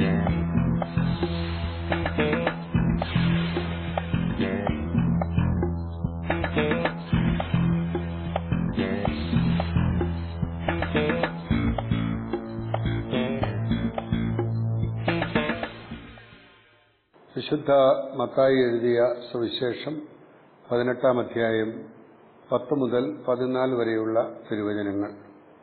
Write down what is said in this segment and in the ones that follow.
വിശുദ്ധ മത്തായി എഴുതിയ സുവിശേഷം പതിനെട്ടാം അധ്യായം പത്ത് മുതൽ പതിനാല് വരെയുള്ള തിരുവചനങ്ങൾ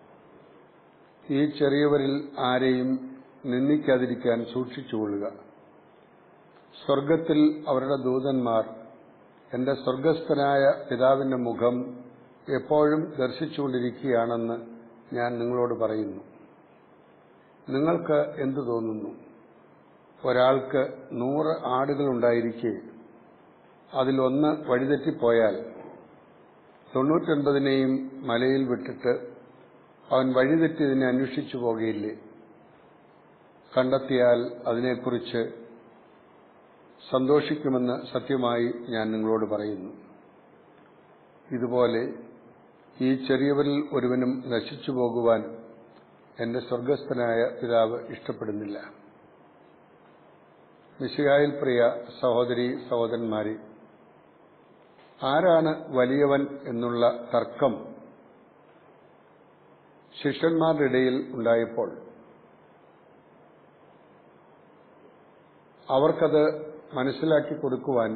ഈ ചെറിയവരിൽ ആരെയും നിന്ദിക്കാതിരിക്കാൻ സൂക്ഷിച്ചുകൊള്ളുക സ്വർഗത്തിൽ അവരുടെ ദൂതന്മാർ എന്റെ സ്വർഗസ്ഥനായ പിതാവിന്റെ മുഖം എപ്പോഴും ദർശിച്ചുകൊണ്ടിരിക്കുകയാണെന്ന് ഞാൻ നിങ്ങളോട് പറയുന്നു നിങ്ങൾക്ക് എന്തു തോന്നുന്നു ഒരാൾക്ക് നൂറ് ആടുകളുണ്ടായിരിക്കെ അതിലൊന്ന് വഴിതെറ്റിപ്പോയാൽ തൊണ്ണൂറ്റൊൻപതിനെയും മലയിൽ വിട്ടിട്ട് അവൻ വഴിതെറ്റിയതിനെ അന്വേഷിച്ചു പോകുകയില്ലേ കണ്ടെത്തിയാൽ അതിനെക്കുറിച്ച് സന്തോഷിക്കുമെന്ന് സത്യമായി ഞാൻ നിങ്ങളോട് പറയുന്നു ഇതുപോലെ ഈ ചെറിയവരിൽ ഒരുവനും നശിച്ചു പോകുവാൻ എന്റെ സ്വർഗസ്ഥനായ പിതാവ് ഇഷ്ടപ്പെടുന്നില്ല മിശിഹായിൽ പ്രിയ സഹോദരി സഹോദരന്മാരെ ആരാണ് വലിയവൻ എന്നുള്ള തർക്കം ശിഷ്യന്മാരുടെ ഇടയിൽ ഉണ്ടായപ്പോൾ അവർക്കത് മനസ്സിലാക്കി കൊടുക്കുവാൻ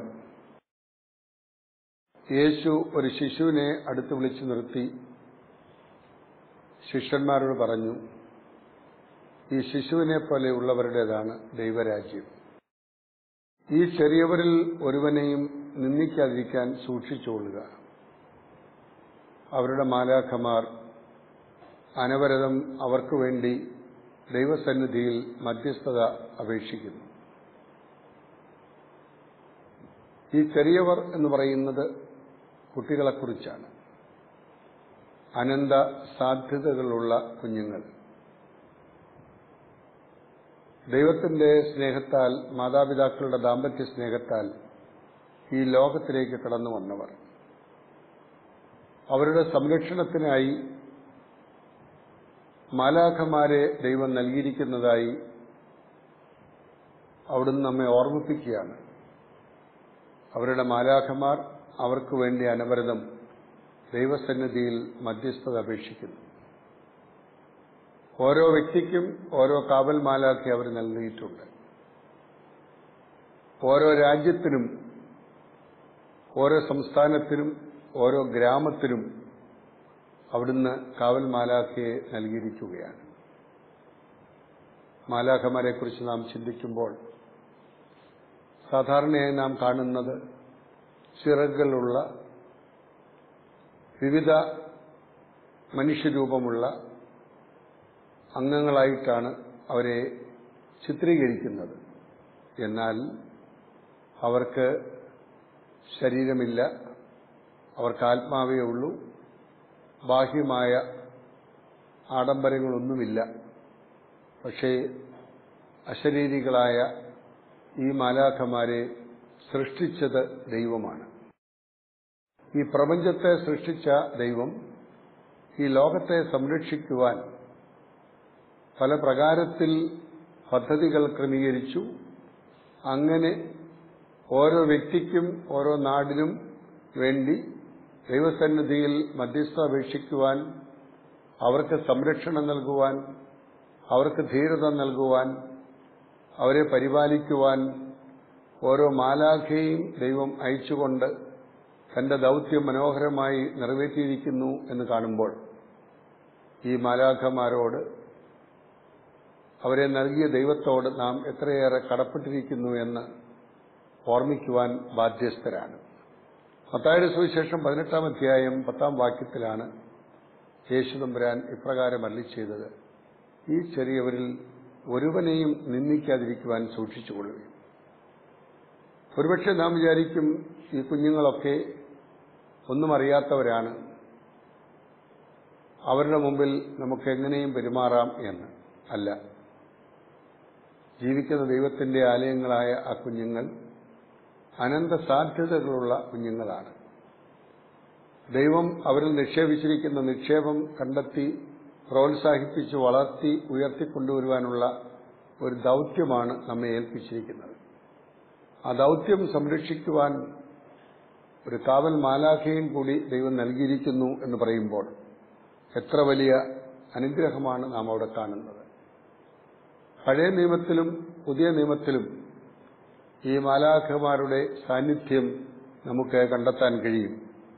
യേശു ഒരു ശിശുവിനെ അടുത്ത് വിളിച്ചു നിർത്തി ശിഷ്യന്മാരോട് പറഞ്ഞു ഈ ശിശുവിനെ പോലെയുള്ളവരുടേതാണ് ദൈവരാജ്യം ഈ ചെറിയവരിൽ ഒരുവനെയും നിന്ദിക്കാതിരിക്കാൻ സൂക്ഷിച്ചുകൊള്ളുക അവരുടെ മാലാഖമാർ അനവരതം അവർക്കു വേണ്ടി ദൈവസന്നിധിയിൽ മധ്യസ്ഥത അപേക്ഷിക്കുന്നു ഈ ചെറിയവർ എന്ന് പറയുന്നത് കുട്ടികളെക്കുറിച്ചാണ് അനന്ത സാധ്യതകളുള്ള കുഞ്ഞുങ്ങൾ ദൈവത്തിന്റെ സ്നേഹത്താൽ മാതാപിതാക്കളുടെ ദാമ്പത്യ സ്നേഹത്താൽ ഈ ലോകത്തിലേക്ക് കടന്നു വന്നവർ അവരുടെ സംരക്ഷണത്തിനായി മാലാഖമാരെ ദൈവം നൽകിയിരിക്കുന്നതായി അവിടുന്ന് നമ്മെ ഓർമ്മിപ്പിക്കുകയാണ് അവരുടെ മാലാഖമാർ അവർക്ക് വേണ്ടി അനവരതം ദൈവസന്നിധിയിൽ മധ്യസ്ഥത അപേക്ഷിക്കുന്നു ഓരോ വ്യക്തിക്കും ഓരോ കാവൽ മാലാഖി അവർ നൽകിയിട്ടുണ്ട് ഓരോ രാജ്യത്തിനും ഓരോ സംസ്ഥാനത്തിനും ഓരോ ഗ്രാമത്തിനും അവിടുന്ന് കാവൽ മാലാഖയെ നൽകിയിരിക്കുകയാണ് മാലാഖമാരെക്കുറിച്ച് നാം ചിന്തിക്കുമ്പോൾ സാധാരണയായി നാം കാണുന്നത് ചിറകുകളുള്ള വിവിധ മനുഷ്യരൂപമുള്ള അംഗങ്ങളായിട്ടാണ് അവരെ ചിത്രീകരിക്കുന്നത് എന്നാൽ അവർക്ക് ശരീരമില്ല അവർക്ക് ആത്മാവേ ഉള്ളൂ ബാഹ്യമായ ആഡംബരങ്ങളൊന്നുമില്ല പക്ഷേ അശരീരികളായ ഈ മാലാഖമാരെ സൃഷ്ടിച്ചത് ദൈവമാണ് ഈ പ്രപഞ്ചത്തെ സൃഷ്ടിച്ച ദൈവം ഈ ലോകത്തെ സംരക്ഷിക്കുവാൻ പല പ്രകാരത്തിൽ പദ്ധതികൾ ക്രമീകരിച്ചു അങ്ങനെ ഓരോ വ്യക്തിക്കും ഓരോ നാടിനും വേണ്ടി ദൈവസന്നിധിയിൽ മധ്യസ്ഥ അപേക്ഷിക്കുവാൻ അവർക്ക് സംരക്ഷണം നൽകുവാൻ അവർക്ക് ധീരത നൽകുവാൻ അവരെ പരിപാലിക്കുവാൻ ഓരോ മാലാഖയും ദൈവം അയച്ചുകൊണ്ട് തന്റെ ദൗത്യം മനോഹരമായി നിറവേറ്റിയിരിക്കുന്നു എന്ന് കാണുമ്പോൾ ഈ മാലാഖമാരോട് അവരെ നൽകിയ ദൈവത്തോട് നാം എത്രയേറെ കടപ്പെട്ടിരിക്കുന്നു എന്ന് ഓർമ്മിക്കുവാൻ ബാധ്യസ്ഥരാണ് മത്തായുടെ സുവിശേഷം പതിനെട്ടാം അധ്യായം പത്താം വാക്യത്തിലാണ് യേശുദമ്പുരാൻ ഇപ്രകാരം അല്ലി ചെയ്തത് ഈ ചെറിയവരിൽ ഒരുവനെയും നിന്ദിക്കാതിരിക്കുവാൻ സൂക്ഷിച്ചുകൊള്ളുകയും ഒരുപക്ഷെ നാം വിചാരിക്കും ഈ കുഞ്ഞുങ്ങളൊക്കെ ഒന്നും അറിയാത്തവരാണ് അവരുടെ മുമ്പിൽ നമുക്ക് എങ്ങനെയും പെരുമാറാം എന്ന് അല്ല ജീവിക്കുന്ന ദൈവത്തിന്റെ ആലയങ്ങളായ ആ കുഞ്ഞുങ്ങൾ അനന്ത സാധ്യതകളുള്ള കുഞ്ഞുങ്ങളാണ് ദൈവം അവരിൽ നിക്ഷേപിച്ചിരിക്കുന്ന നിക്ഷേപം കണ്ടെത്തി പ്രോത്സാഹിപ്പിച്ച് വളർത്തി ഉയർത്തിക്കൊണ്ടുവരുവാനുള്ള ഒരു ദൗത്യമാണ് നമ്മെ ഏൽപ്പിച്ചിരിക്കുന്നത് ആ ദൗത്യം സംരക്ഷിക്കുവാൻ ഒരു കാവൽ മാലാഖയും കൂടി ദൈവം നൽകിയിരിക്കുന്നു എന്ന് പറയുമ്പോൾ എത്ര വലിയ അനുഗ്രഹമാണ് നാം അവിടെ കാണുന്നത് പഴയ നിയമത്തിലും പുതിയ നിയമത്തിലും ഈ മാലാഖമാരുടെ സാന്നിധ്യം നമുക്ക് കണ്ടെത്താൻ കഴിയും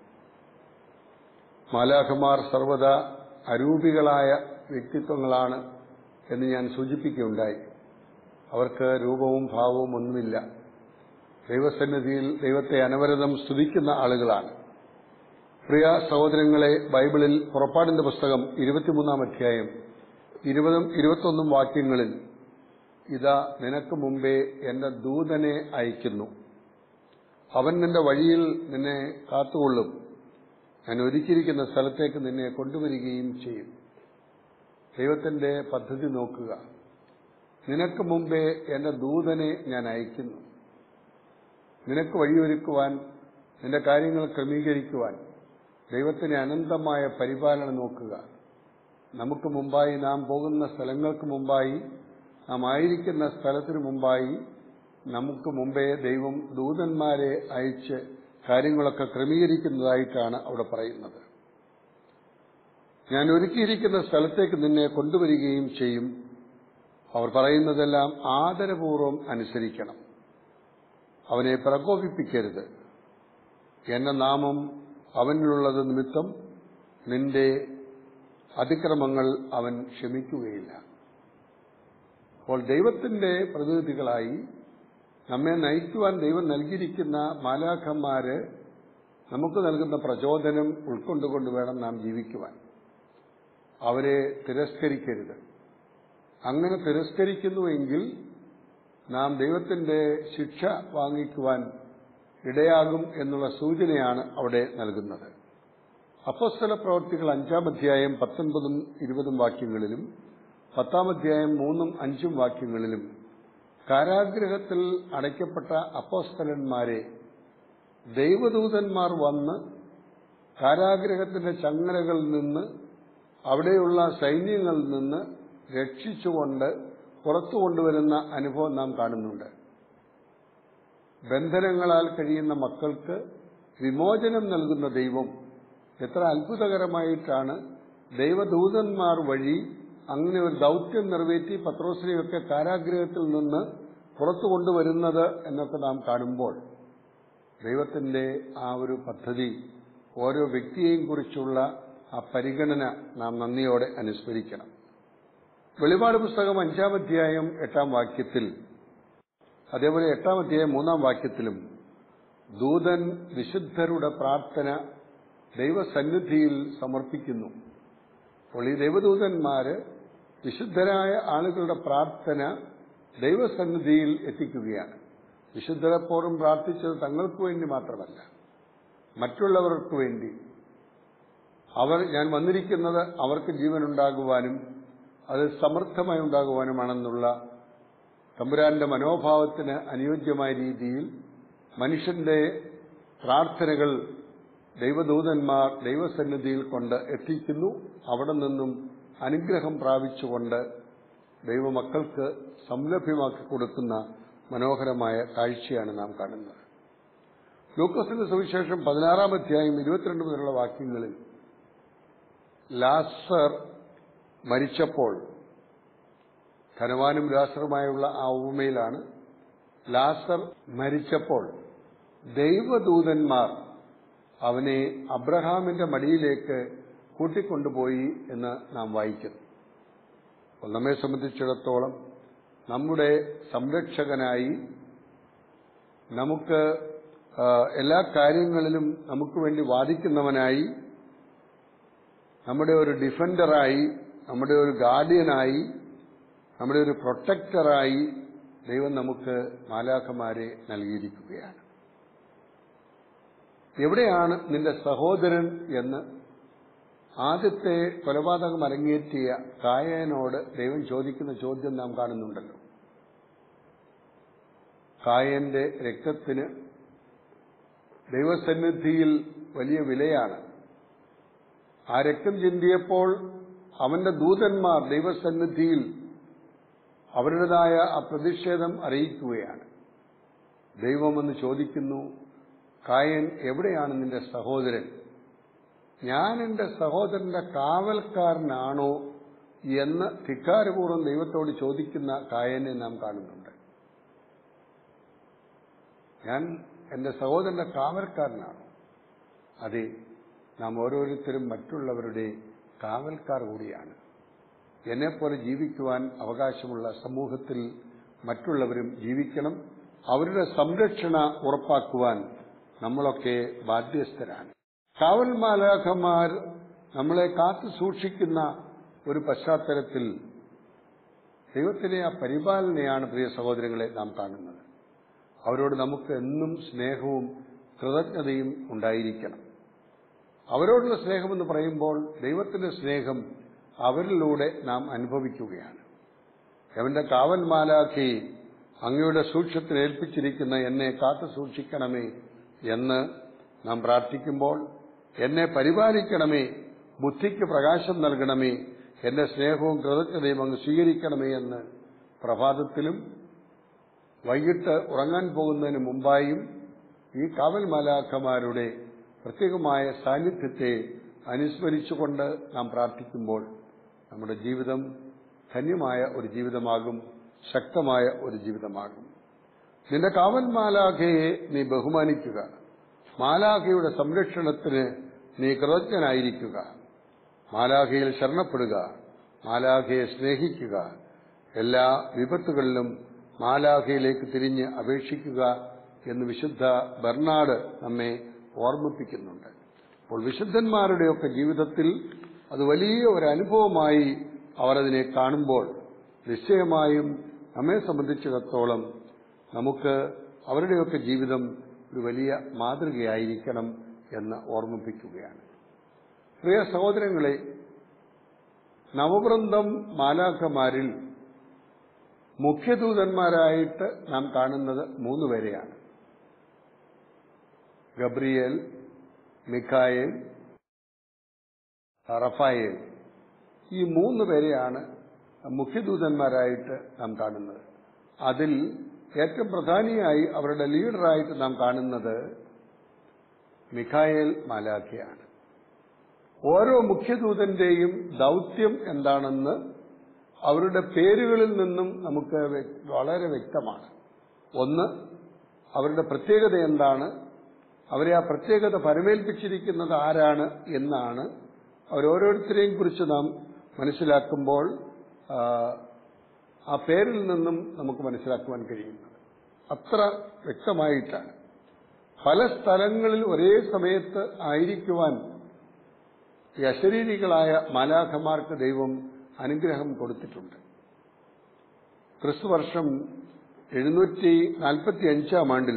മാലാഖമാർ സർവത അരൂപികളായ വ്യക്തിത്വങ്ങളാണ് എന്ന് ഞാൻ സൂചിപ്പിക്കുകയുണ്ടായി അവർക്ക് രൂപവും ഭാവവും ഒന്നുമില്ല ദൈവസന്നിധിയിൽ ദൈവത്തെ അനവരതം സ്തുതിക്കുന്ന ആളുകളാണ് പ്രിയ സഹോദരങ്ങളെ ബൈബിളിൽ പുറപ്പാടിന്റെ പുസ്തകം ഇരുപത്തിമൂന്നാം അധ്യായം ഇരുപതും ഇരുപത്തൊന്നും വാക്യങ്ങളിൽ ഇതാ നിനക്ക് മുമ്പേ എന്റെ ദൂതനെ അയക്കുന്നു അവൻ നിന്റെ വഴിയിൽ നിന്നെ കാത്തുകൊള്ളും ഞാൻ ഒരുക്കിയിരിക്കുന്ന സ്ഥലത്തേക്ക് നിന്നെ കൊണ്ടുവരികയും ചെയ്യും ദൈവത്തിന്റെ പദ്ധതി നോക്കുക നിനക്ക് മുമ്പേ എന്റെ ദൂതനെ ഞാൻ അയക്കുന്നു നിനക്ക് വഴിയൊരുക്കുവാൻ നിന്റെ കാര്യങ്ങൾ ക്രമീകരിക്കുവാൻ ദൈവത്തിന്റെ അനന്തമായ പരിപാലനം നോക്കുക നമുക്ക് മുമ്പായി നാം പോകുന്ന സ്ഥലങ്ങൾക്ക് മുമ്പായി നാം ആയിരിക്കുന്ന സ്ഥലത്തിനു മുമ്പായി നമുക്ക് മുമ്പേ ദൈവം ദൂതന്മാരെ അയച്ച് കാര്യങ്ങളൊക്കെ ക്രമീകരിക്കുന്നതായിട്ടാണ് അവിടെ പറയുന്നത് ഞാൻ ഒരുക്കിയിരിക്കുന്ന സ്ഥലത്തേക്ക് നിന്നെ കൊണ്ടുവരികയും ചെയ്യും അവർ പറയുന്നതെല്ലാം ആദരപൂർവ്വം അനുസരിക്കണം അവനെ പ്രകോപിപ്പിക്കരുത് എന്ന നാമം അവനിലുള്ളത് നിമിത്തം നിന്റെ അതിക്രമങ്ങൾ അവൻ ക്ഷമിക്കുകയില്ല അപ്പോൾ ദൈവത്തിന്റെ പ്രതിനിധികളായി നമ്മെ നയിക്കുവാൻ ദൈവം നൽകിയിരിക്കുന്ന മാലാഖന്മാര് നമുക്ക് നൽകുന്ന പ്രചോദനം ഉൾക്കൊണ്ടുകൊണ്ട് വേണം നാം ജീവിക്കുവാൻ അവരെ തിരസ്കരിക്കരുത് അങ്ങനെ തിരസ്കരിക്കുന്നുവെങ്കിൽ നാം ദൈവത്തിന്റെ ശിക്ഷ വാങ്ങിക്കുവാൻ ഇടയാകും എന്നുള്ള സൂചനയാണ് അവിടെ നൽകുന്നത് അപ്പോസ്തല പ്രവർത്തികൾ അഞ്ചാം അധ്യായം പത്തൊൻപതും ഇരുപതും വാക്യങ്ങളിലും പത്താം അധ്യായം മൂന്നും അഞ്ചും വാക്യങ്ങളിലും കാരാഗ്രഹത്തിൽ അടയ്ക്കപ്പെട്ട അപ്പോസ്തലന്മാരെ ദൈവദൂതന്മാർ വന്ന് കാരാഗ്രഹത്തിന്റെ ചങ്ങലകളിൽ നിന്ന് അവിടെയുള്ള സൈന്യങ്ങളിൽ നിന്ന് രക്ഷിച്ചുകൊണ്ട് പുറത്തു കൊണ്ടുവരുന്ന അനുഭവം നാം കാണുന്നുണ്ട് ബന്ധനങ്ങളാൽ കഴിയുന്ന മക്കൾക്ക് വിമോചനം നൽകുന്ന ദൈവം എത്ര അത്ഭുതകരമായിട്ടാണ് ദൈവദൂതന്മാർ വഴി അങ്ങനെ ഒരു ദൗത്യം നിറവേറ്റി പത്രോസിനെയൊക്കെ കാരാഗ്രഹത്തിൽ നിന്ന് പുറത്തു കൊണ്ടുവരുന്നത് എന്നൊക്കെ നാം കാണുമ്പോൾ ദൈവത്തിന്റെ ആ ഒരു പദ്ധതി ഓരോ വ്യക്തിയെയും കുറിച്ചുള്ള ആ പരിഗണന നാം നന്ദിയോടെ അനുസ്മരിക്കണം വെളിപാട് പുസ്തകം അഞ്ചാം അധ്യായം എട്ടാം വാക്യത്തിൽ അതേപോലെ എട്ടാം അധ്യായം മൂന്നാം വാക്യത്തിലും ദൂതൻ വിശുദ്ധരുടെ പ്രാർത്ഥന ദൈവസന്നിധിയിൽ സമർപ്പിക്കുന്നു അപ്പോൾ ഈ ദൈവദൂതന്മാര് വിശുദ്ധരായ ആളുകളുടെ പ്രാർത്ഥന ദൈവസന്നിധിയിൽ എത്തിക്കുകയാണ് വിശുദ്ധരെപ്പോഴും പ്രാർത്ഥിച്ചത് തങ്ങൾക്ക് വേണ്ടി മാത്രമല്ല മറ്റുള്ളവർക്ക് വേണ്ടി അവർ ഞാൻ വന്നിരിക്കുന്നത് അവർക്ക് ജീവനുണ്ടാകുവാനും അത് സമൃദ്ധമായി ഉണ്ടാകുവാനുമാണെന്നുള്ള തമ്പുരാന്റെ മനോഭാവത്തിന് അനുയോജ്യമായ രീതിയിൽ മനുഷ്യന്റെ പ്രാർത്ഥനകൾ ദൈവദൂതന്മാർ ദൈവസന്നിധിയിൽ കൊണ്ട് എത്തിക്കുന്നു അവിടെ നിന്നും അനുഗ്രഹം പ്രാപിച്ചുകൊണ്ട് ദൈവമക്കൾക്ക് സംലഭ്യമാക്കി കൊടുക്കുന്ന മനോഹരമായ കാഴ്ചയാണ് നാം കാണുന്നത് ലൂക്കോസിന്റെ സുവിശേഷം പതിനാറാം അധ്യായം ഇരുപത്തിരണ്ട് മുതലുള്ള വാക്യങ്ങളിൽ ലാസർ മരിച്ചപ്പോൾ ധനവാനും ലാസറുമായുള്ള ആ ഉപമയിലാണ് ലാസർ മരിച്ചപ്പോൾ ദൈവദൂതന്മാർ അവനെ അബ്രഹാമിന്റെ മടിയിലേക്ക് കൂട്ടിക്കൊണ്ടുപോയി എന്ന് നാം വായിക്കുന്നു അപ്പോൾ നമ്മെ സംബന്ധിച്ചിടത്തോളം നമ്മുടെ സംരക്ഷകനായി നമുക്ക് എല്ലാ കാര്യങ്ങളിലും നമുക്ക് വേണ്ടി വാദിക്കുന്നവനായി നമ്മുടെ ഒരു ഡിഫൻഡറായി നമ്മുടെ ഒരു ഗാർഡിയനായി നമ്മുടെ ഒരു പ്രൊട്ടക്ടറായി ദൈവം നമുക്ക് മാലാഖമാരെ നൽകിയിരിക്കുകയാണ് എവിടെയാണ് നിന്റെ സഹോദരൻ എന്ന് ആദ്യത്തെ കൊലപാതകം അരങ്ങേറ്റിയ കായനോട് ദൈവം ചോദിക്കുന്ന ചോദ്യം നാം കാണുന്നുണ്ടല്ലോ കായന്റെ രക്തത്തിന് ദൈവസന്നിധിയിൽ വലിയ വിലയാണ് ആ രക്തം ചിന്തിയപ്പോൾ അവന്റെ ദൂതന്മാർ ദൈവസന്നിധിയിൽ അവരുടേതായ ആ പ്രതിഷേധം അറിയിക്കുകയാണ് ദൈവമെന്ന് ചോദിക്കുന്നു കായൻ എവിടെയാണ് നിന്റെ സഹോദരൻ ഞാൻ എന്റെ സഹോദരന്റെ കാവൽക്കാരനാണോ എന്ന് ധിക്കാരപൂർവ്വം ദൈവത്തോട് ചോദിക്കുന്ന കായനെ നാം കാണുന്നുണ്ട് ഞാൻ എന്റെ സഹോദരന്റെ കാവൽക്കാരനാണോ അതെ നാം ഓരോരുത്തരും മറ്റുള്ളവരുടെ കാവൽക്കാർ കൂടിയാണ് എന്നെപ്പോലെ ജീവിക്കുവാൻ അവകാശമുള്ള സമൂഹത്തിൽ മറ്റുള്ളവരും ജീവിക്കണം അവരുടെ സംരക്ഷണ ഉറപ്പാക്കുവാൻ നമ്മളൊക്കെ ബാധ്യസ്ഥരാണ് കാവൽ മാലാഖമാർ നമ്മളെ കാത്തു സൂക്ഷിക്കുന്ന ഒരു പശ്ചാത്തലത്തിൽ ദൈവത്തിലെ ആ പരിപാലനയാണ് പ്രിയ സഹോദരങ്ങളെ നാം കാണുന്നത് അവരോട് നമുക്ക് എന്നും സ്നേഹവും കൃതജ്ഞതയും ഉണ്ടായിരിക്കണം അവരോടുള്ള സ്നേഹമെന്ന് പറയുമ്പോൾ ദൈവത്തിന്റെ സ്നേഹം അവരിലൂടെ നാം അനുഭവിക്കുകയാണ് അവന്റെ കാവൽ മാലാഖി അങ്ങയുടെ സൂക്ഷ്യത്തിന് ഏൽപ്പിച്ചിരിക്കുന്ന എന്നെ കാത്തു സൂക്ഷിക്കണമേ എന്ന് നാം പ്രാർത്ഥിക്കുമ്പോൾ എന്നെ പരിപാലിക്കണമേ ബുദ്ധിക്ക് പ്രകാശം നൽകണമേ എന്റെ സ്നേഹവും കൃതജ്ഞതയും അങ്ങ് സ്വീകരിക്കണമേ എന്ന് പ്രഭാതത്തിലും വൈകിട്ട് ഉറങ്ങാൻ പോകുന്നതിന് മുമ്പായും ഈ കാവൽ മാലാഖമാരുടെ പ്രത്യേകമായ സാന്നിധ്യത്തെ അനുസ്മരിച്ചുകൊണ്ട് നാം പ്രാർത്ഥിക്കുമ്പോൾ നമ്മുടെ ജീവിതം ധന്യമായ ഒരു ജീവിതമാകും ശക്തമായ ഒരു ജീവിതമാകും നിന്റെ കാവൽ മാലാഖയെ നീ ബഹുമാനിക്കുക മാലാഖയുടെ സംരക്ഷണത്തിന് നീ കൃതജ്ഞനായിരിക്കുക മാലാഖയിൽ ശരണപ്പെടുക മാലാഖയെ സ്നേഹിക്കുക എല്ലാ വിപത്തുകളിലും മാലാഖയിലേക്ക് തിരിഞ്ഞ് അപേക്ഷിക്കുക എന്ന് വിശുദ്ധ ബെർണാഡ് നമ്മെ ഓർമ്മിപ്പിക്കുന്നുണ്ട് അപ്പോൾ വിശുദ്ധന്മാരുടെയൊക്കെ ജീവിതത്തിൽ അത് വലിയ ഒരു അനുഭവമായി അവർ അതിനെ കാണുമ്പോൾ നിശ്ചയമായും നമ്മെ സംബന്ധിച്ചിടത്തോളം നമുക്ക് അവരുടെയൊക്കെ ജീവിതം ഒരു വലിയ മാതൃകയായിരിക്കണം എന്ന് ഓർമ്മിപ്പിക്കുകയാണ് പ്രിയ സഹോദരങ്ങളെ നവവൃന്ദം മാലാഖമാരിൽ മുഖ്യദൂതന്മാരായിട്ട് നാം കാണുന്നത് മൂന്ന് പേരെയാണ് ഗബ്രിയേൽ മിഖായേൽ റഫായേൽ ഈ മൂന്ന് പേരെയാണ് മുഖ്യദൂതന്മാരായിട്ട് നാം കാണുന്നത് അതിൽ ഏറ്റവും പ്രധാനിയായി അവരുടെ ലീഡറായിട്ട് നാം കാണുന്നത് മിഖായേൽ മാലാഖയാണ് ഓരോ മുഖ്യദൂതന്റെയും ദൗത്യം എന്താണെന്ന് അവരുടെ പേരുകളിൽ നിന്നും നമുക്ക് വളരെ വ്യക്തമാണ് ഒന്ന് അവരുടെ പ്രത്യേകത എന്താണ് അവരെ ആ പ്രത്യേകത പരമേൽപ്പിച്ചിരിക്കുന്നത് ആരാണ് എന്നാണ് അവരോരോരുത്തരെയും കുറിച്ച് നാം മനസ്സിലാക്കുമ്പോൾ ആ പേരിൽ നിന്നും നമുക്ക് മനസ്സിലാക്കുവാൻ കഴിയുന്നത് അത്ര വ്യക്തമായിട്ടാണ് പല സ്ഥലങ്ങളിൽ ഒരേ സമയത്ത് ആയിരിക്കുവാൻ ഈ അശരീരികളായ മാലാഖമാർക്ക് ദൈവം അനുഗ്രഹം കൊടുത്തിട്ടുണ്ട് ക്രിസ്തുവർഷം എഴുന്നൂറ്റി നാൽപ്പത്തി അഞ്ചാം ആണ്ടിൽ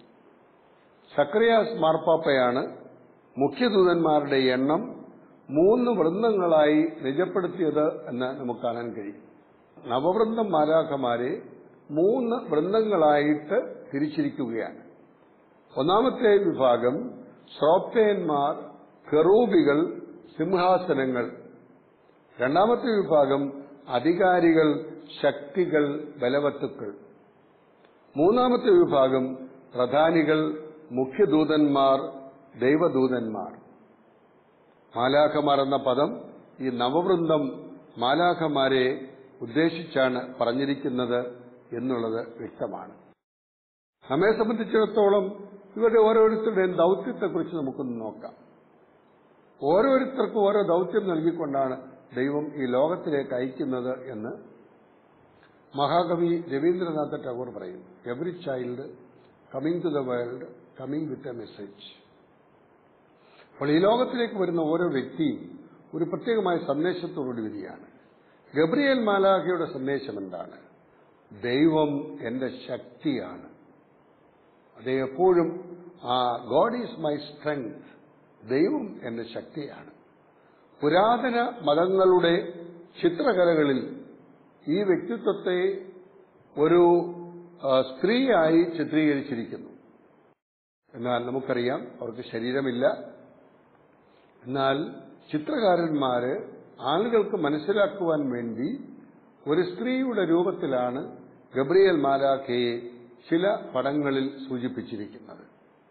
സക്രിയാസ് മാർപ്പാപ്പയാണ് മുഖ്യദൂതന്മാരുടെ എണ്ണം മൂന്ന് വൃന്ദങ്ങളായി നിജപ്പെടുത്തിയത് എന്ന് നമുക്ക് കാണാൻ കഴിയും നവവൃന്ദം മാലാഖമാരെ മൂന്ന് വൃന്ദങ്ങളായിട്ട് തിരിച്ചിരിക്കുകയാണ് ഒന്നാമത്തെ വിഭാഗം ശ്രോപ്പേന്മാർ കെറൂബികൾ സിംഹാസനങ്ങൾ രണ്ടാമത്തെ വിഭാഗം അധികാരികൾ ശക്തികൾ ബലവത്തുക്കൾ മൂന്നാമത്തെ വിഭാഗം പ്രധാനികൾ മുഖ്യദൂതന്മാർ ദൈവദൂതന്മാർ മാലാഖമാർ എന്ന പദം ഈ നവവൃന്ദം മാലാഖമാരെ ഉദ്ദേശിച്ചാണ് പറഞ്ഞിരിക്കുന്നത് എന്നുള്ളത് വ്യക്തമാണ് നമ്മെ സംബന്ധിച്ചിടത്തോളം ഇവരുടെ ഓരോരുത്തരുടെയും ദൗത്യത്തെക്കുറിച്ച് നമുക്കൊന്ന് നോക്കാം ഓരോരുത്തർക്കും ഓരോ ദൗത്യം നൽകിക്കൊണ്ടാണ് ദൈവം ഈ ലോകത്തിലേക്ക് അയക്കുന്നത് എന്ന് മഹാകവി രവീന്ദ്രനാഥ ടാഗോർ പറയുന്നു every child coming to the world coming with a message അപ്പോൾ ഈ ലോകത്തിലേക്ക് വരുന്ന ഓരോ വ്യക്തിയും ഒരു പ്രത്യേകമായ സന്ദേശത്തോടുകൂടി വരികയാണ് ഗബ്രിയേൽ മാലാഖയുടെ സന്ദേശം എന്താണ് ദൈവം എന്റെ ശക്തിയാണ് അത് എപ്പോഴും ആ ഗോഡ് ഈസ് മൈ സ്ട്രെങ്ത് ദൈവം എന്റെ ശക്തിയാണ് പുരാതന മതങ്ങളുടെ ചിത്രകലകളിൽ ഈ വ്യക്തിത്വത്തെ ഒരു സ്ത്രീയായി ചിത്രീകരിച്ചിരിക്കുന്നു എന്നാൽ നമുക്കറിയാം അവർക്ക് ശരീരമില്ല എന്നാൽ ചിത്രകാരന്മാര് ആളുകൾക്ക് മനസ്സിലാക്കുവാൻ വേണ്ടി ഒരു സ്ത്രീയുടെ രൂപത്തിലാണ് ഗബ്രിയേൽ മാലാഖയെ ചില പടങ്ങളിൽ സൂചിപ്പിച്ചിരിക്കുന്നത്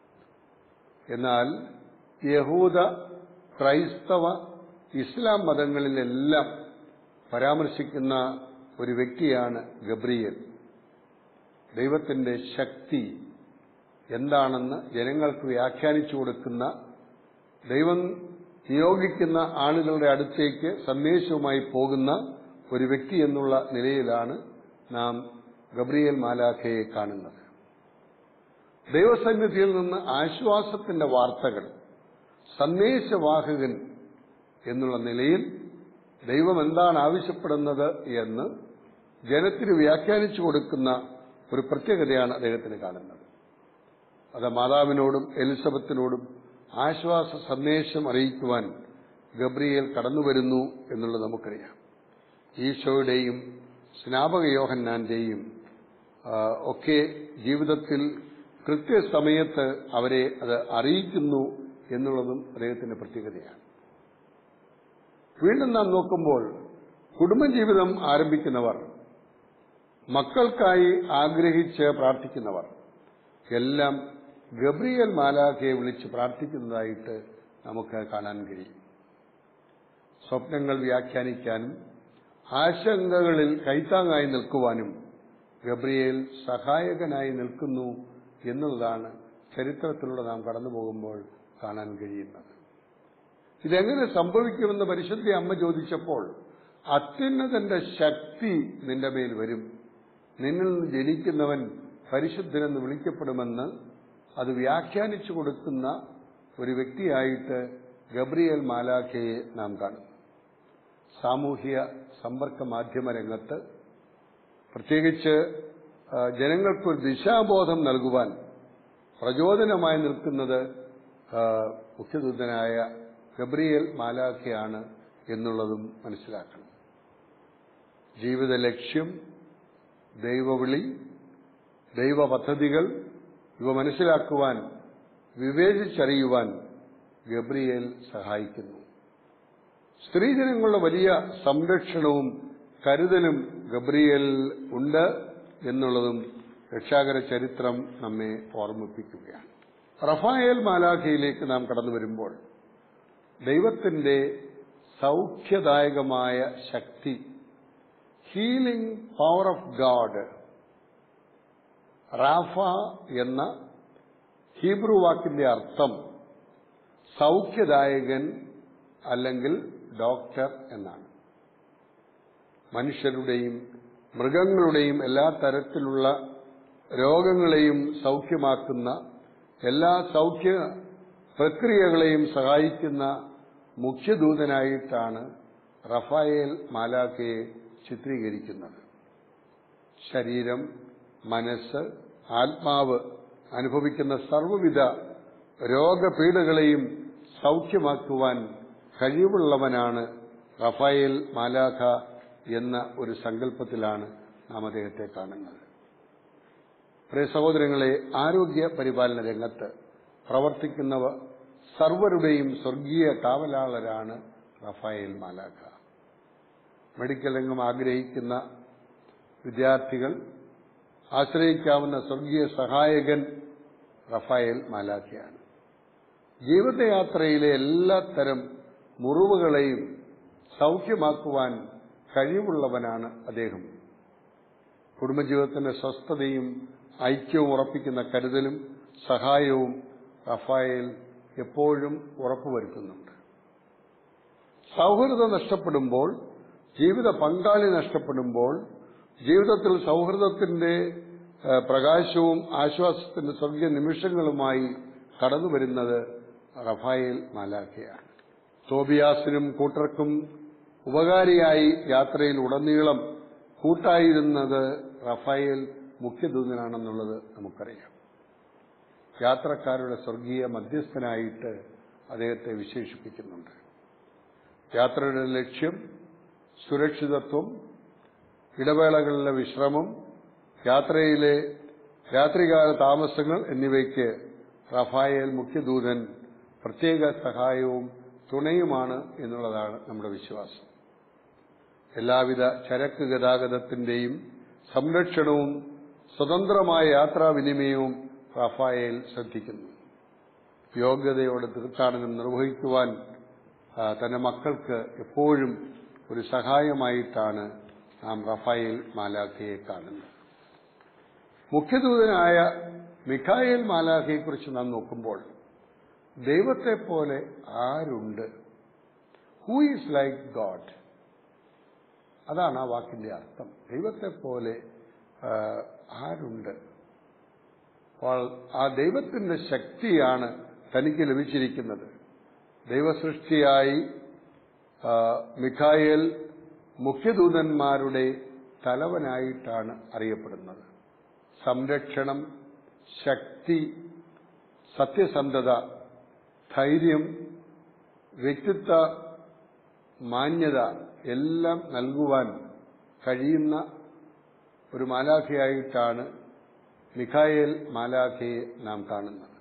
എന്നാൽ യഹൂദ ക്രൈസ്തവ ഇസ്ലാം മതങ്ങളിലെല്ലാം പരാമർശിക്കുന്ന ഒരു വ്യക്തിയാണ് ഗബ്രിയേൽ ദൈവത്തിന്റെ ശക്തി എന്താണെന്ന് ജനങ്ങൾക്ക് വ്യാഖ്യാനിച്ചു കൊടുക്കുന്ന ദൈവം നിയോഗിക്കുന്ന ആളുകളുടെ അടുത്തേക്ക് സന്ദേശവുമായി പോകുന്ന ഒരു വ്യക്തി എന്നുള്ള നിലയിലാണ് നാം ഗബ്രിയേൽ മാലാഖയെ കാണുന്നത് ദൈവസന്നിധിയിൽ നിന്ന് ആശ്വാസത്തിന്റെ വാർത്തകൾ സന്ദേശവാഹകൻ എന്നുള്ള നിലയിൽ ദൈവം എന്താണ് ആവശ്യപ്പെടുന്നത് എന്ന് ജനത്തിന് വ്യാഖ്യാനിച്ചു കൊടുക്കുന്ന ഒരു പ്രത്യേകതയാണ് അദ്ദേഹത്തിന് കാണുന്നത് അത് മാതാവിനോടും എലിസബത്തിനോടും ആശ്വാസ സന്ദേശം അറിയിക്കുവാൻ ഗബ്രിയേൽ കടന്നുവരുന്നു എന്നുള്ളത് നമുക്കറിയാം ഈശോയുടെയും സ്നാപക യോഹന്നാന്റെയും ഒക്കെ ജീവിതത്തിൽ കൃത്യസമയത്ത് അവരെ അത് അറിയിക്കുന്നു എന്നുള്ളതും അദ്ദേഹത്തിന്റെ പ്രത്യേകതയാണ് വീണ്ടും നാം നോക്കുമ്പോൾ കുടുംബജീവിതം ആരംഭിക്കുന്നവർ മക്കൾക്കായി ആഗ്രഹിച്ച് പ്രാർത്ഥിക്കുന്നവർ എല്ലാം ഗബ്രിയൽ മാലാഖയെ വിളിച്ച് പ്രാർത്ഥിക്കുന്നതായിട്ട് നമുക്ക് കാണാൻ കഴിയും സ്വപ്നങ്ങൾ വ്യാഖ്യാനിക്കാനും ആശങ്കകളിൽ കൈത്താങ്ങായി നിൽക്കുവാനും ഗബ്രിയേൽ സഹായകനായി നിൽക്കുന്നു എന്നുള്ളതാണ് ചരിത്രത്തിലൂടെ നാം കടന്നു പോകുമ്പോൾ കാണാൻ കഴിയുന്നത് ഇതെങ്ങനെ സംഭവിക്കുമെന്ന് പരിശുദ്ധി അമ്മ ചോദിച്ചപ്പോൾ അത്യുന്നതന്റെ ശക്തി നിന്റെ മേൽ വരും നിന്നിൽ നിന്ന് ജനിക്കുന്നവൻ പരിശുദ്ധനെന്ന് വിളിക്കപ്പെടുമെന്ന് അത് വ്യാഖ്യാനിച്ചു കൊടുക്കുന്ന ഒരു വ്യക്തിയായിട്ട് ഗബ്രിയേൽ മാലാഖയെ നാം കാണുന്നു സാമൂഹ്യ സമ്പർക്ക മാധ്യമ രംഗത്ത് പ്രത്യേകിച്ച് ജനങ്ങൾക്കൊരു ദിശാബോധം നൽകുവാൻ പ്രചോദനമായി നിൽക്കുന്നത് മുഖ്യദൂതനായ ഗബ്രിയേൽ മാലാഖയാണ് എന്നുള്ളതും മനസ്സിലാക്കണം ജീവിത ലക്ഷ്യം ദൈവവിളി ദൈവ പദ്ധതികൾ ഇവ മനസ്സിലാക്കുവാൻ വിവേചിച്ചറിയുവാൻ ഗബ്രിയേൽ സഹായിക്കുന്നു സ്ത്രീജനങ്ങളുടെ വലിയ സംരക്ഷണവും കരുതലും ഗബ്രിയേൽ ഉണ്ട് എന്നുള്ളതും രക്ഷാകര ചരിത്രം നമ്മെ ഓർമ്മിപ്പിക്കുകയാണ് റഫായേൽ മാലാഖയിലേക്ക് നാം കടന്നു വരുമ്പോൾ ദൈവത്തിന്റെ സൗഖ്യദായകമായ ശക്തി ഹീലിംഗ് പവർ ഓഫ് ഗാഡ് റാഫ എന്ന ഹീബ്രു വാക്കിന്റെ അർത്ഥം സൗഖ്യദായകൻ അല്ലെങ്കിൽ ഡോക്ടർ എന്നാണ് മനുഷ്യരുടെയും മൃഗങ്ങളുടെയും എല്ലാ തരത്തിലുള്ള രോഗങ്ങളെയും സൗഖ്യമാക്കുന്ന എല്ലാ സൗഖ്യ പ്രക്രിയകളെയും സഹായിക്കുന്ന മുഖ്യദൂതനായിട്ടാണ് റഫായേൽ മാലാഖയെ ചിത്രീകരിക്കുന്നത് ശരീരം മനസ്സ് ആത്മാവ് അനുഭവിക്കുന്ന സർവ്വവിധ രോഗപീഠകളെയും സൗഖ്യമാക്കുവാൻ കഴിവുള്ളവനാണ് റഫായേൽ മാലാഖ എന്ന ഒരു സങ്കല്പത്തിലാണ് നാം അദ്ദേഹത്തെ കാണുന്നത് പ്രിയ സഹോദരങ്ങളെ ആരോഗ്യ പരിപാലന രംഗത്ത് പ്രവർത്തിക്കുന്നവ സർവരുടെയും സ്വർഗീയ കാവലാളരാണ് റഫായേൽ മാലാഖ മെഡിക്കൽ രംഗം ആഗ്രഹിക്കുന്ന വിദ്യാർത്ഥികൾ ആശ്രയിക്കാവുന്ന സ്വർഗീയ സഹായകൻ റഫായേൽ മാലാഖയാണ് ജീവിതയാത്രയിലെ എല്ലാത്തരം മുറിവുകളെയും സൗഖ്യമാക്കുവാൻ കഴിവുള്ളവനാണ് അദ്ദേഹം കുടുംബജീവിതത്തിന്റെ സ്വസ്ഥതയും ഐക്യവും ഉറപ്പിക്കുന്ന കരുതലും സഹായവും റഫായേൽ എപ്പോഴും ഉറപ്പുവരുത്തുന്നുണ്ട് സൗഹൃദം നഷ്ടപ്പെടുമ്പോൾ ജീവിത പങ്കാളി നഷ്ടപ്പെടുമ്പോൾ ജീവിതത്തിൽ സൗഹൃദത്തിന്റെ പ്രകാശവും ആശ്വാസത്തിന്റെ സ്വർഗീയ നിമിഷങ്ങളുമായി കടന്നു വരുന്നത് റഫായേൽ മാലാഖയാണ് തോബിയാസിനും കൂട്ടർക്കും ഉപകാരിയായി യാത്രയിൽ ഉടനീളം കൂട്ടായിരുന്നത് റഫായേൽ മുഖ്യദൂതനാണെന്നുള്ളത് നമുക്കറിയാം യാത്രക്കാരുടെ സ്വർഗീയ മധ്യസ്ഥനായിട്ട് അദ്ദേഹത്തെ വിശേഷിപ്പിക്കുന്നുണ്ട് യാത്രയുടെ ലക്ഷ്യം സുരക്ഷിതത്വം ഇടവേളകളിലെ വിശ്രമം യാത്രയിലെ രാത്രികാല താമസങ്ങൾ എന്നിവയ്ക്ക് റഫായേൽ മുഖ്യദൂതൻ പ്രത്യേക സഹായവും തുണയുമാണ് എന്നുള്ളതാണ് നമ്മുടെ വിശ്വാസം എല്ലാവിധ ചരക്ക് ഗതാഗതത്തിന്റെയും സംരക്ഷണവും സ്വതന്ത്രമായ യാത്രാവിനിമയവും റഫായേൽ ശ്രദ്ധിക്കുന്നു യോഗ്യതയോടെ തീർത്ഥാടനം നിർവഹിക്കുവാൻ ആ, തന്റെ മക്കൾക്ക് എപ്പോഴും ഒരു സഹായമായിട്ടാണ് നാം റഫായേൽ മാലാഖയെ കാണുന്നത് മുഖ്യദൂതനായ മിഖായേൽ മാലാഖയെക്കുറിച്ച് നാം നോക്കുമ്പോൾ ദൈവത്തെ പോലെ ആരുണ്ട് ഹൂ ഈസ് ലൈക്ക് ഗോഡ് അതാണ് ആ വാക്കിന്റെ അർത്ഥം ദൈവത്തെ പോലെ ആ, ആരുണ്ട് അപ്പോൾ ആ ദൈവത്തിന്റെ ശക്തിയാണ് തനിക്ക് ലഭിച്ചിരിക്കുന്നത് ദൈവസൃഷ്ടിയായി ആ, മിഖായേൽ മുഖ്യദൂതന്മാരുടെ തലവനായിട്ടാണ് അറിയപ്പെടുന്നത് സംരക്ഷണം ശക്തി സത്യസന്ധത ധൈര്യം വ്യക്തിത്വ മാന്യത എല്ലാം നൽകുവാൻ കഴിയുന്ന ഒരു മാലാഖയായിട്ടാണ് മിഖായേൽ മാലാഖയെ നാം കാണുന്നത്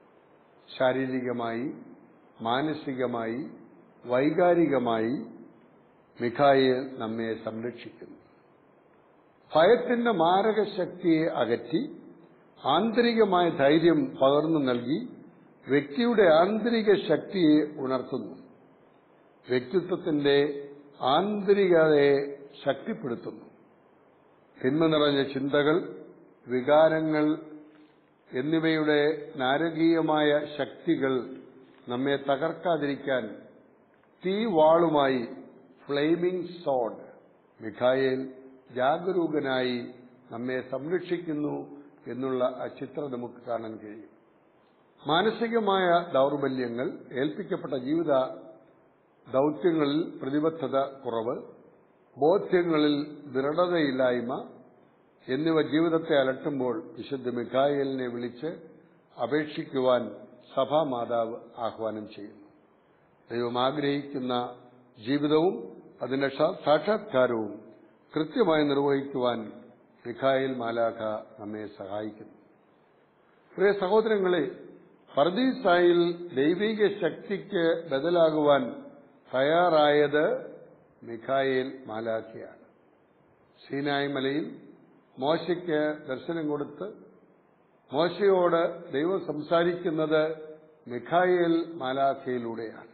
ശാരീരികമായി മാനസികമായി വൈകാരികമായി മിഖായേൽ നമ്മെ സംരക്ഷിക്കുന്നു ഭയത്തിന്റെ മാരക ശക്തിയെ അകറ്റി ആന്തരികമായ ധൈര്യം പകർന്നു നൽകി വ്യക്തിയുടെ ആന്തരിക ശക്തിയെ ഉണർത്തുന്നു വ്യക്തിത്വത്തിന്റെ ആന്തരികതയെ ശക്തിപ്പെടുത്തുന്നു തിന്മ നിറഞ്ഞ ചിന്തകൾ വികാരങ്ങൾ എന്നിവയുടെ നാരകീയമായ ശക്തികൾ നമ്മെ തകർക്കാതിരിക്കാൻ തീവാളുമായി ഫ്ലെയിമിംഗ് സോഡ് മിഖായേൽ ജാഗരൂകനായി നമ്മെ സംരക്ഷിക്കുന്നു എന്നുള്ള ആ ചിത്രം നമുക്ക് കാണാൻ കഴിയും മാനസികമായ ദൗർബല്യങ്ങൾ ഏൽപ്പിക്കപ്പെട്ട ജീവിത ദൗത്യങ്ങളിൽ പ്രതിബദ്ധത കുറവ് ബോധ്യങ്ങളിൽ ദൃഢതയില്ലായ്മ എന്നിവ ജീവിതത്തെ അലട്ടുമ്പോൾ വിശുദ്ധ മിഖായേലിനെ വിളിച്ച് അപേക്ഷിക്കുവാൻ സഭാമാതാവ് ആഹ്വാനം ചെയ്യുന്നു ദൈവം ആഗ്രഹിക്കുന്ന ജീവിതവും അതിന്റെ സാ- സാക്ഷാത്കാരവും കൃത്യമായി നിർവഹിക്കുവാൻ മിഖായേൽ മാലാഖ നമ്മെ സഹായിക്കുന്നു പ്രിയ സഹോദരങ്ങളെ പർദീസായിൽ ദൈവിക ശക്തിക്ക് ബദലാകുവാൻ തയ്യാറായത് മിഖായേൽ മാലാഖയാണ് സീനായ് മലയിൽ മോശയ്ക്ക് ദർശനം കൊടുത്ത് മോശയോട് ദൈവം സംസാരിക്കുന്നത് മിഖായേൽ മാലാഖയിലൂടെയാണ്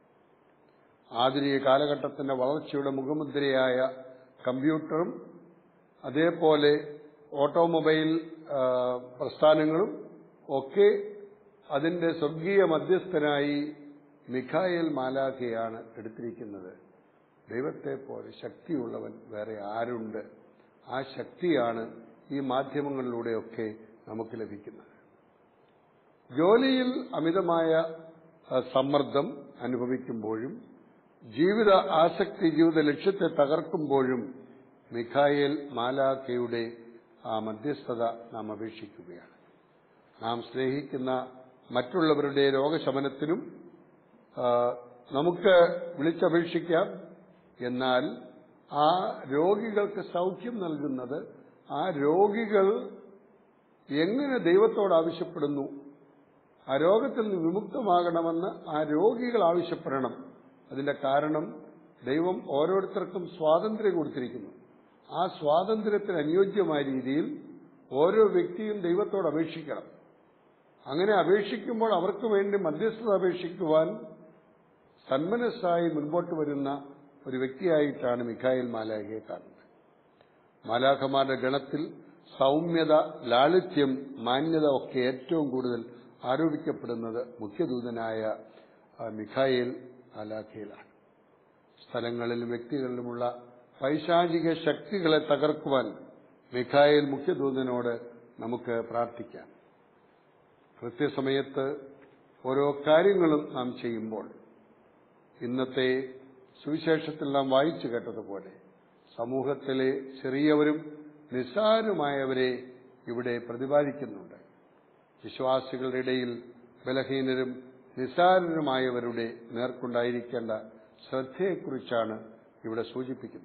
ആധുനിക കാലഘട്ടത്തിന്റെ വളർച്ചയുടെ മുഖമുദ്രയായ കമ്പ്യൂട്ടറും അതേപോലെ ഓട്ടോമൊബൈൽ ആ, പ്രസ്ഥാനങ്ങളും ഒക്കെ അതിന്റെ സ്വർഗീയ മധ്യസ്ഥനായി മിഖായേൽ മാലാഖയാണ് എടുത്തിരിക്കുന്നത് ദൈവത്തെ പോലെ ശക്തിയുള്ളവൻ വേറെ ആരുണ്ട് ആ ശക്തിയാണ് ഈ മാധ്യമങ്ങളിലൂടെയൊക്കെ നമുക്ക് ലഭിക്കുന്നത് ജോലിയിൽ അമിതമായ ആ, സമ്മർദ്ദം അനുഭവിക്കുമ്പോഴും ജീവിത ആസക്തി ജീവിത ലക്ഷ്യത്തെ തകർക്കുമ്പോഴും മിഖായേൽ മാലാഖയുടെ ആ മധ്യസ്ഥത നാം അപേക്ഷിക്കുകയാണ് നാം സ്നേഹിക്കുന്ന മറ്റുള്ളവരുടെ രോഗശമനത്തിനും ആ, നമുക്ക് വിളിച്ചപേക്ഷിക്കാം എന്നാൽ ആ രോഗികൾക്ക് സൗഖ്യം നൽകുന്നത് ആ രോഗികൾ എങ്ങനെ ദൈവത്തോട് ആവശ്യപ്പെടുന്നു ആ രോഗത്തിൽ നിന്ന് വിമുക്തമാകണമെന്ന് ആ രോഗികൾ ആവശ്യപ്പെടണം അതിന്റെ കാരണം ദൈവം ഓരോരുത്തർക്കും സ്വാതന്ത്ര്യം കൊടുത്തിരിക്കുന്നു ആ സ്വാതന്ത്ര്യത്തിന് അനുയോജ്യമായ രീതിയിൽ ഓരോ വ്യക്തിയും ദൈവത്തോട് അപേക്ഷിക്കണം അങ്ങനെ അപേക്ഷിക്കുമ്പോൾ അവർക്ക് വേണ്ടി മധ്യസ്ഥത അപേക്ഷിക്കുവാൻ സന്മനസ്സായി മുൻപോട്ട് വരുന്ന ഒരു വ്യക്തിയായിട്ടാണ് മിഖായിൽ മാലാഖയെ കാണുന്നത് മാലാഖമാരുടെ ഗണത്തിൽ സൗമ്യത ലാളിത്യം മാന്യത ഒക്കെ ഏറ്റവും കൂടുതൽ ആരോപിക്കപ്പെടുന്നത് മുഖ്യദൂതനായ ആ, മിഖായേൽ മാലാഖയിലാണ് സ്ഥലങ്ങളിലും വ്യക്തികളിലുമുള്ള പൈശാചിക ശക്തികളെ തകർക്കുവാൻ മിഖായേൽ മുഖ്യദൂതനോട് നമുക്ക് പ്രാർത്ഥിക്കാം കൃത്യസമയത്ത് ഓരോ കാര്യങ്ങളും നാം ചെയ്യുമ്പോൾ ഇന്നത്തെ സുവിശേഷത്തിൽ നാം വായിച്ചു കേട്ടതുപോലെ സമൂഹത്തിലെ ചെറിയവരും നിസ്സാരമായവരെ ഇവിടെ പ്രതിപാദിക്കുന്നുണ്ട് വിശ്വാസികളുടെ ഇടയിൽ ബലഹീനരും നിസ്സാരരുമായവരുടെ നേർക്കുണ്ടായിരിക്കേണ്ട ശ്രദ്ധയെക്കുറിച്ചാണ് ഇവിടെ സൂചിപ്പിക്കുന്നത്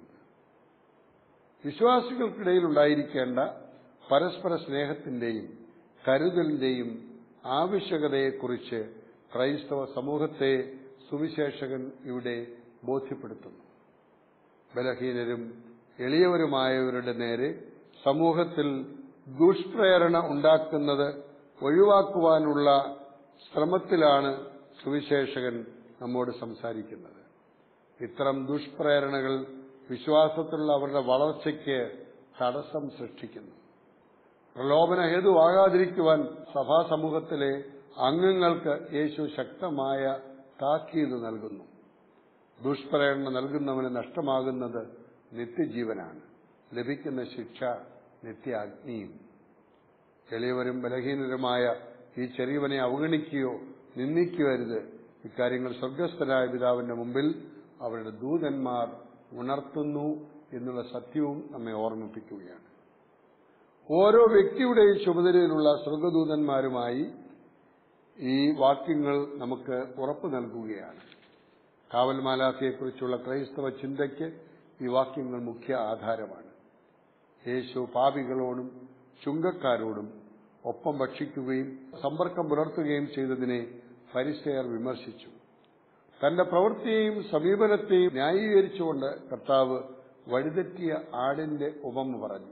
വിശ്വാസികൾക്കിടയിൽ ഉണ്ടായിരിക്കേണ്ട പരസ്പര സ്നേഹത്തിന്റെയും കരുതലിന്റെയും ആവശ്യകതയെക്കുറിച്ച് ക്രൈസ്തവ സമൂഹത്തെ സുവിശേഷകൻ ഇവിടെ ബോധ്യപ്പെടുത്തുന്നു ബലഹീനരും എളിയവരുമായവരുടെ നേരെ സമൂഹത്തിൽ ദുഷ്പ്രേരണ ഉണ്ടാക്കുന്നത് ഒഴിവാക്കുവാനുള്ള ശ്രമത്തിലാണ് സുവിശേഷകൻ നമ്മോട് സംസാരിക്കുന്നത് ഇത്തരം ദുഷ്പ്രേരണകൾ വിശ്വാസത്തിലുള്ള അവരുടെ വളർച്ചയ്ക്ക് തടസ്സം സൃഷ്ടിക്കുന്നു പ്രലോഭന ഹേതുവാകാതിരിക്കുവാൻ സഭാസമൂഹത്തിലെ അംഗങ്ങൾക്ക് യേശു ശക്തമായ താക്കീത് നൽകുന്നു ദുഷ്പ്രേരണ നൽകുന്നവന് നഷ്ടമാകുന്നത് നിത്യജീവനാണ് ലഭിക്കുന്ന ശിക്ഷ നിത്യാഗ്നിയും എളിയവരും ബലഹീനരുമായ ഈ ചെറിയവനെ അവഗണിക്കുകയോ നിന്ദിക്കുകയരുത് ഇക്കാര്യങ്ങൾ സ്വർഗസ്ഥനായ പിതാവിന്റെ മുമ്പിൽ അവരുടെ ദൂതന്മാർ ഉണർത്തുന്നു എന്നുള്ള സത്യവും നമ്മെ ഓർമ്മിപ്പിക്കുകയാണ് ഓരോ വ്യക്തിയുടെയും ചുമതലയിലുള്ള സ്വർഗദൂതന്മാരുമായി ഈ വാക്യങ്ങൾ നമുക്ക് ഉറപ്പു നൽകുകയാണ് കാവൽമാലാഖയെക്കുറിച്ചുള്ള ക്രൈസ്തവ ചിന്തയ്ക്ക് ഈ വാക്യങ്ങൾ മുഖ്യ ആധാരമാണ് യേശു പാപികളോടും ചുങ്കക്കാരോടും ഒപ്പം ഭക്ഷിക്കുകയും സമ്പർക്കം പുലർത്തുകയും ചെയ്തതിനെ ഫരിസയർ വിമർശിച്ചു തന്റെ പ്രവൃത്തിയെയും സമീപനത്തെയും ന്യായീകരിച്ചുകൊണ്ട് കർത്താവ് വഴിതെറ്റിയ ആടിന്റെ ഉപമ പറഞ്ഞു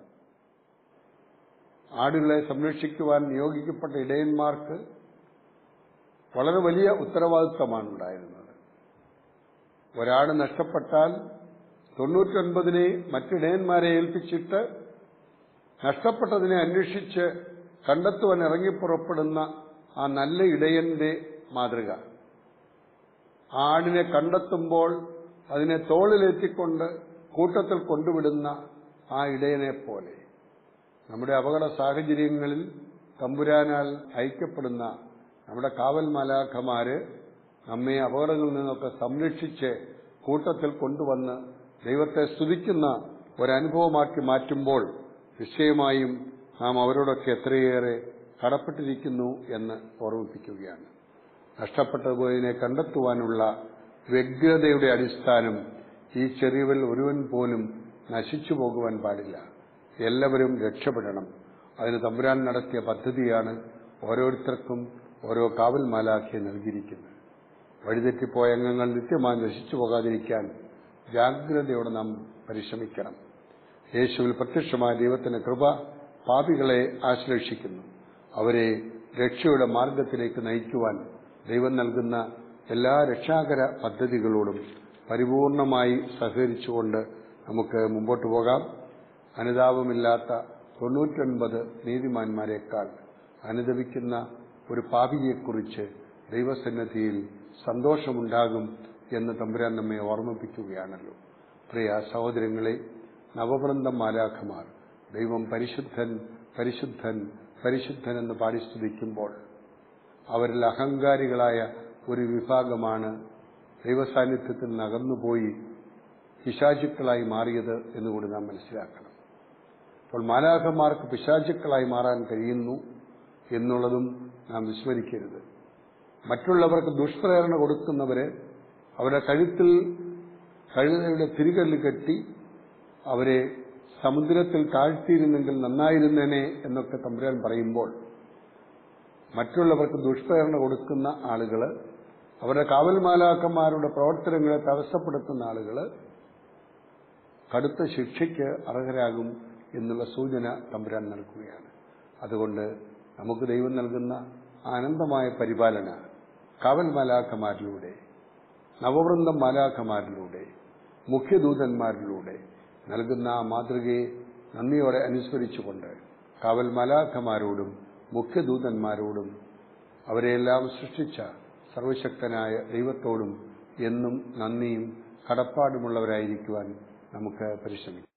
ആടുകളെ സംരക്ഷിക്കുവാൻ നിയോഗിക്കപ്പെട്ട ഇടയന്മാർക്ക് വളരെ വലിയ ഉത്തരവാദിത്തമാണ് ഉണ്ടായിരുന്നത് ഒരാട് നഷ്ടപ്പെട്ടാൽ തൊണ്ണൂറ്റൊൻപതിനെ മറ്റിടയന്മാരെ ഏൽപ്പിച്ചിട്ട് നഷ്ടപ്പെട്ടതിനെ അന്വേഷിച്ച് കണ്ടെത്തുവാൻ ഇറങ്ങിപ്പുറപ്പെടുന്ന ആ നല്ല ഇടയന്റെ മാതൃക ആടിനെ കണ്ടെത്തുമ്പോൾ അതിനെ തോളിലെത്തിക്കൊണ്ട് കൂട്ടത്തിൽ കൊണ്ടുവിടുന്ന ആ ഇടയനെ പോലെ നമ്മുടെ അപകട സാഹചര്യങ്ങളിൽ തമ്പുരാനാൽ അയക്കപ്പെടുന്ന നമ്മുടെ കാവൽ മലാഖമാര് നമ്മെ അപകടങ്ങളിൽ നിന്നൊക്കെ സംരക്ഷിച്ച് കൂട്ടത്തിൽ കൊണ്ടുവന്ന് ദൈവത്തെ സ്തുതിക്കുന്ന ഒരനുഭവമാക്കി മാറ്റുമ്പോൾ നിശ്ചയമായും നാം അവരോടൊക്കെ എത്രയേറെ കടപ്പെട്ടിരിക്കുന്നു എന്ന് ഓർമ്മിപ്പിക്കുകയാണ് നഷ്ടപ്പെട്ടതുപോയതിനെ കണ്ടെത്തുവാനുള്ള വ്യഗ്രതയുടെ അടിസ്ഥാനം ഈ ചെറിയവൽ ഒരുവൻ പോലും നശിച്ചു പോകുവാൻ പാടില്ല എല്ലാവരും രക്ഷപ്പെടണം അതിന് തമ്പുരാൻ നടത്തിയ പദ്ധതിയാണ് ഓരോരുത്തർക്കും ഓരോ കാവൽ മാലാഖ്യ നൽകിയിരിക്കുന്നത് വഴിതെറ്റിപ്പോയ അംഗങ്ങൾ നിത്യമായി നശിച്ചു പോകാതിരിക്കാൻ ജാഗ്രതയോടെ നാം പരിശ്രമിക്കണം യേശുവിൽ പ്രത്യക്ഷമായ ദൈവത്തിന്റെ കൃപ പാപികളെ ആശ്ലേഷിക്കുന്നു അവരെ രക്ഷയുടെ മാർഗത്തിലേക്ക് നയിക്കുവാൻ ദൈവം നൽകുന്ന എല്ലാ രക്ഷാകര പദ്ധതികളോടും പരിപൂർണമായി സഹകരിച്ചുകൊണ്ട് നമുക്ക് മുമ്പോട്ട് പോകാം അനുതാപമില്ലാത്ത തൊണ്ണൂറ്റൊൻപത് നീതിമാന്മാരെക്കാൾ അനുദപിക്കുന്ന ഒരു പാപിയെക്കുറിച്ച് ദൈവസന്നിധിയിൽ സന്തോഷമുണ്ടാകും എന്ന് തമ്പുരാൻ നമ്മെ ഓർമ്മിപ്പിക്കുകയാണല്ലോ പ്രിയ സഹോദരങ്ങളെ നവവൃന്ദം മാലാഖമാർ ദൈവം പരിശുദ്ധൻ പരിശുദ്ധൻ പരിശുദ്ധൻ എന്ന് പാടി സ്തുതിക്കുമ്പോൾ അവരിൽ അഹങ്കാരികളായ ഒരു വിഭാഗമാണ് ദൈവസാന്നിധ്യത്തിൽ നകന്നുപോയി പിശാചുക്കളായി മാറിയത് എന്നുകൂടി നാം മനസ്സിലാക്കണം അപ്പോൾ മാലാഖമാർക്ക് പിശാചുക്കളായി മാറാൻ കഴിയുന്നു എന്നുള്ളതും നാം വിസ്മരിക്കരുത് മറ്റുള്ളവർക്ക് ദുഷ്പ്രേരണ കൊടുക്കുന്നവരെ അവരുടെ കഴുത്തിൽ കഴുതയുടെ തിരികല്ല് കെട്ടി അവരെ സമുദ്രത്തിൽ താഴ്ത്തിയിരുന്നെങ്കിൽ നന്നായിരുന്നേനെ എന്നൊക്കെ തമ്പുരാൻ പറയുമ്പോൾ മറ്റുള്ളവർക്ക് ദുഷ്പ്രേരണ കൊടുക്കുന്ന ആളുകൾ അവരുടെ കാവൽമാലാക്കന്മാരുടെ പ്രവർത്തനങ്ങളെ തടസ്സപ്പെടുത്തുന്ന ആളുകൾ കടുത്ത ശിക്ഷയ്ക്ക് അർഹരാകും എന്നുള്ള സൂചന തമ്പുരാൻ നൽകുകയാണ് അതുകൊണ്ട് നമുക്ക് ദൈവം നൽകുന്ന ആനന്ദമായ പരിപാലന കാവൽ മാലാഖമാരിലൂടെ നവവൃന്ദം മാലാഖമാരിലൂടെ മുഖ്യദൂതന്മാരിലൂടെ നൽകുന്ന ആ മാതൃകയെ നന്ദിയോടെ അനുസ്മരിച്ചുകൊണ്ട് കാവൽ മാലാഖമാരോടും മുഖ്യദൂതന്മാരോടും അവരെയെല്ലാം സൃഷ്ടിച്ച സർവശക്തനായ ദൈവത്തോടും എന്നും നന്ദിയും കടപ്പാടുമുള്ളവരായിരിക്കുവാൻ നമുക്ക് പരിശ്രമിക്കാം